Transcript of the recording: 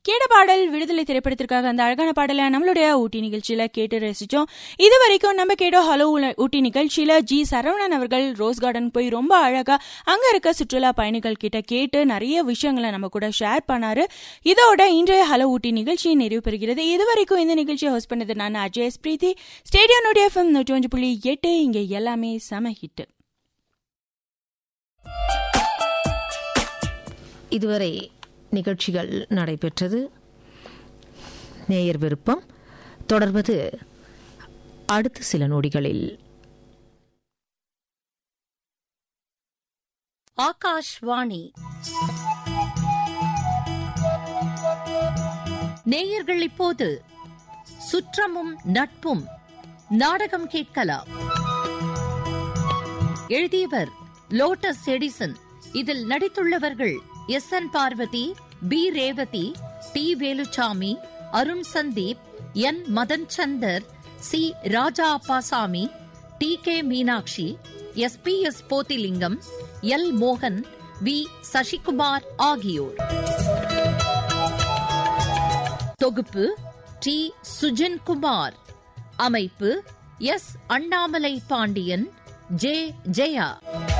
கேட்ட பாடல் விடுதலை திரைப்படத்திற்காக அந்த அழகான பாடலை நம்மளுடைய ஊட்டி நிகழ்ச்சியில கேட்டு ரசிச்சோம் இது வரைக்கும் நம்ம கேட்டோம் ஹலோ உல- ஊட்டி நிகழ்ச்சியில ஜி சரவணன் அவர்கள் ரோஸ் கார்டன் போய் ரொம்ப அழகா அங்க இருக்க சுற்றுலா பயணிகள் கிட்ட கேட்டு நிறைய விஷயங்களை நம்ம கூட ஷேர் பண்ணாரு இதோட இன்றைய ஹலோ ஊட்டி நிகழ்ச்சி நிறைவு பெறுகிறது இது வரைக்கும் இந்த நிகழ்ச்சியை ஹோஸ்ட் பண்ணது நான் அஜய் பிரீத்தி ஸ்டேடியோனுடைய எஃப்எம் நூற்றி ஒன்று புள்ளி எட்டு இங்க எல்லாமே செம ஹிட் இதுவரை நிகழ்ச்சிகள் நடைபெற்றது நேயர் விருப்பம் தொடர்வது அடுத்த சில நொடிகளில் ஆகாஷ்வாணி நேயர்கள் இப்போது சுற்றமும் நட்பும் நாடகம் கேட்கலாம் எழுதியவர் லோட்டஸ் எடிசன் இதில் நடித்துள்ளவர்கள் S N Parvathi P Revathi T Veluchamy Arun Sandeep N Madhan Chandar C Raja Appasamy T K Meenakshi S P S Pothilingam L மோகன் வி சசிகுமார் ஆகியோர் தொகுப்பு டி சுஜன்குமார் அமைப்பு எஸ் அண்ணாமலை பாண்டியன் ஜே ஜெயா